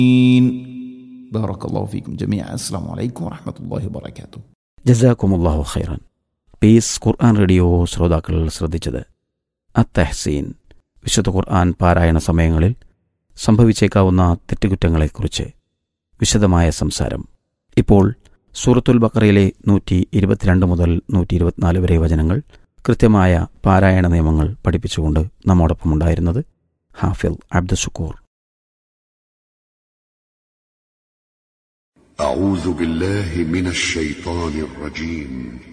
بارك الله فيكم جميعا السلام عليكم ورحمة الله وبركاته ജസാക്കുമുല്ലാഹു ഖൈറൻ പീസ് ഖുർആൻ റേഡിയോ ശ്രോതാക്കൾ ശ്രദ്ധിച്ചത് അത്തഹ്സീൻ വിശുദ്ധ ഖുർആൻ പാരായണ സമയങ്ങളിൽ സംഭവിച്ചേക്കാവുന്ന തെറ്റുകുറ്റങ്ങളെക്കുറിച്ച് വിശദമായ സംസാരം ഇപ്പോൾ സൂറത്തുൽ ബക്കറയിലെ നൂറ്റി ഇരുപത്തിരണ്ട് മുതൽ നൂറ്റി ഇരുപത്തിനാല് വരെ വചനങ്ങൾ കൃത്യമായ പാരായണ നിയമങ്ങൾ പഠിപ്പിച്ചുകൊണ്ട് നമ്മോടൊപ്പം ഉണ്ടായിരുന്നത് ഹാഫിൽ അബ്ദുഷക്കൂർ أعوذ بالله من الشيطان الرجيم